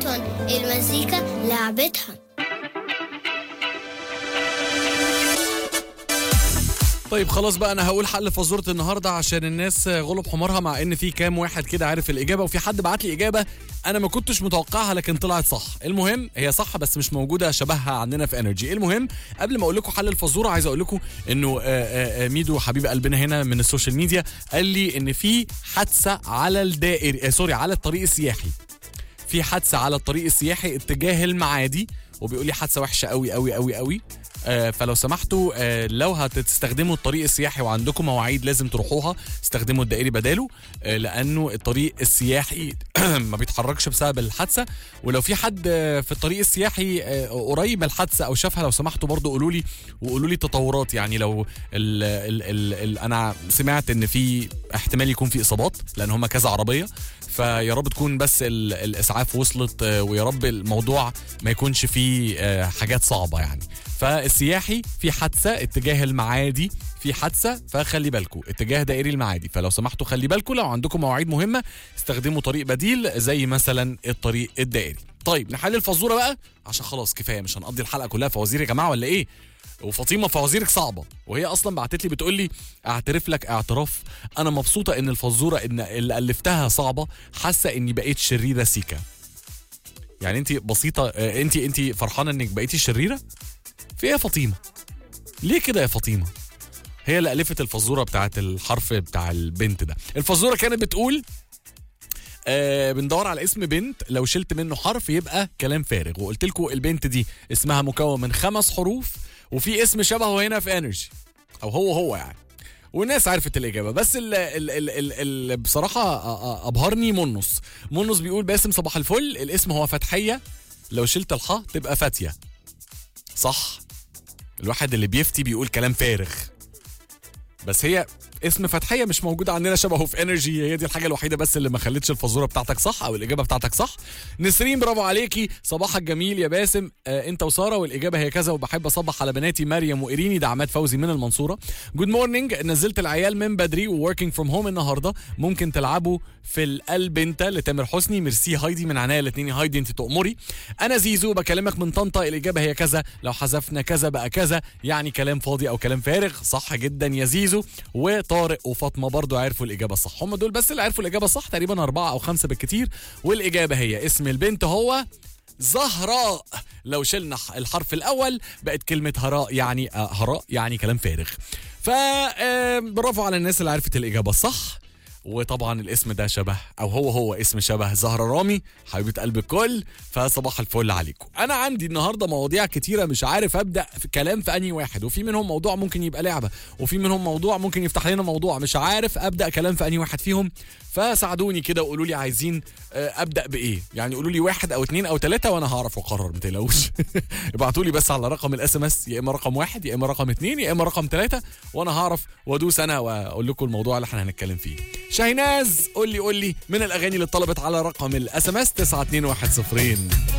لعبتهم المزيكا لعبتهم طيب خلاص بقى انا هقول حل فزوره النهارده عشان الناس غلب حمارها مع ان في كام واحد كده عارف الاجابه وفي حد بعت لي اجابه انا ما كنتش متوقعها لكن طلعت صح المهم هي صح بس مش موجوده شبهها عندنا في انرجي المهم قبل ما اقول لكم حل الفزوره عايز اقول لكم انه آه، آه، آه، ميدو حبيب قلبنا هنا من السوشيال ميديا قال لي ان في حادثه على الدائري آه، سوري على الطريق السياحي في حادثه على الطريق السياحي اتجاه المعادي وبيقول لي حادثه وحشه قوي قوي قوي قوي آه فلو سمحتوا آه لو هتستخدموا الطريق السياحي وعندكم مواعيد لازم تروحوها استخدموا الدائري بداله آه لانه الطريق السياحي ما بيتحركش بسبب الحادثه ولو في حد آه في الطريق السياحي آه قريب من الحادثه او شافها لو سمحتوا برضو قولوا لي وقولوا لي تطورات يعني لو ال ال ال ال انا سمعت ان في احتمال يكون في اصابات لان هم كذا عربيه فيا رب تكون بس ال- الاسعاف وصلت آه، ويا رب الموضوع ما يكونش فيه آه، حاجات صعبه يعني فالسياحي في حادثه اتجاه المعادي في حادثه فخلي بالكم اتجاه دائري المعادي فلو سمحتوا خلي بالكم لو عندكم مواعيد مهمه استخدموا طريق بديل زي مثلا الطريق الدائري طيب نحل الفزوره بقى عشان خلاص كفايه مش هنقضي الحلقه كلها فوازير يا جماعه ولا ايه وفاطمه فوازيرك صعبه وهي اصلا بعتت لي بتقول لي اعترف لك اعتراف انا مبسوطه ان الفزوره ان اللي الفتها صعبه حاسه اني بقيت شريره سيكا يعني انت بسيطه آه، انت انت فرحانه انك بقيتي شريره في ايه يا فاطمه ليه كده يا فاطمه هي اللي الفت الفزوره بتاعت الحرف بتاع البنت ده الفزوره كانت بتقول آه بندور على اسم بنت لو شلت منه حرف يبقى كلام فارغ وقلت لكم البنت دي اسمها مكون من خمس حروف وفي اسم شبهه هنا في انرجي او هو هو يعني والناس عرفت الاجابه بس ال ال ال ال ال بصراحه أ- أ- ابهرني منص منص بيقول باسم صباح الفل الاسم هو فتحيه لو شلت الحاء تبقى فاتيه صح الواحد اللي بيفتي بيقول كلام فارغ بس هي اسم فتحيه مش موجود عندنا شبهه في انرجي هي دي الحاجه الوحيده بس اللي ما خلتش الفزوره بتاعتك صح او الاجابه بتاعتك صح نسرين برافو عليكي صباحك جميل يا باسم آه انت وساره والاجابه هي كذا وبحب اصبح على بناتي مريم وايريني ده عماد فوزي من المنصوره جود مورنينج نزلت العيال من بدري ووركينج فروم هوم النهارده ممكن تلعبوا في القلب انت لتامر حسني ميرسي هايدي من عناية الاثنين هايدي انت تؤمري انا زيزو بكلمك من طنطا الاجابه هي كذا لو حذفنا كذا بقى كذا يعني كلام فاضي او كلام فارغ صح جدا يا زيزو وطارق وفاطمه برضو عرفوا الاجابه الصح هم دول بس اللي عرفوا الاجابه الصح تقريبا اربعه او خمسه بالكتير والاجابه هي اسم البنت هو زهراء لو شلنا ح- الحرف الاول بقت كلمه هراء يعني آه هراء يعني كلام فارغ ف آه، برافو على الناس اللي عرفت الاجابه الصح وطبعا الاسم ده شبه او هو هو اسم شبه زهرة رامي حبيبه قلب الكل فصباح الفل عليكم انا عندي النهارده مواضيع كتيره مش عارف ابدا في كلام في انهي واحد وفي منهم موضوع ممكن يبقى لعبه وفي منهم موضوع ممكن يفتح لنا موضوع مش عارف ابدا كلام في انهي واحد فيهم فساعدوني كده وقولوا لي عايزين آه، ابدا بايه يعني قولوا لي واحد او اتنين او تلاته وانا هعرف اقرر ما تقلقوش ابعتوا لي بس على رقم الاس ام اس يا اما رقم واحد يا اما رقم اتنين يا اما رقم تلاته وانا هعرف وادوس انا واقول لكم الموضوع اللي احنا هنتكلم فيه شاهيناز قول لي قول لي من الاغاني اللي اتطلبت على رقم الاس ام اس 92102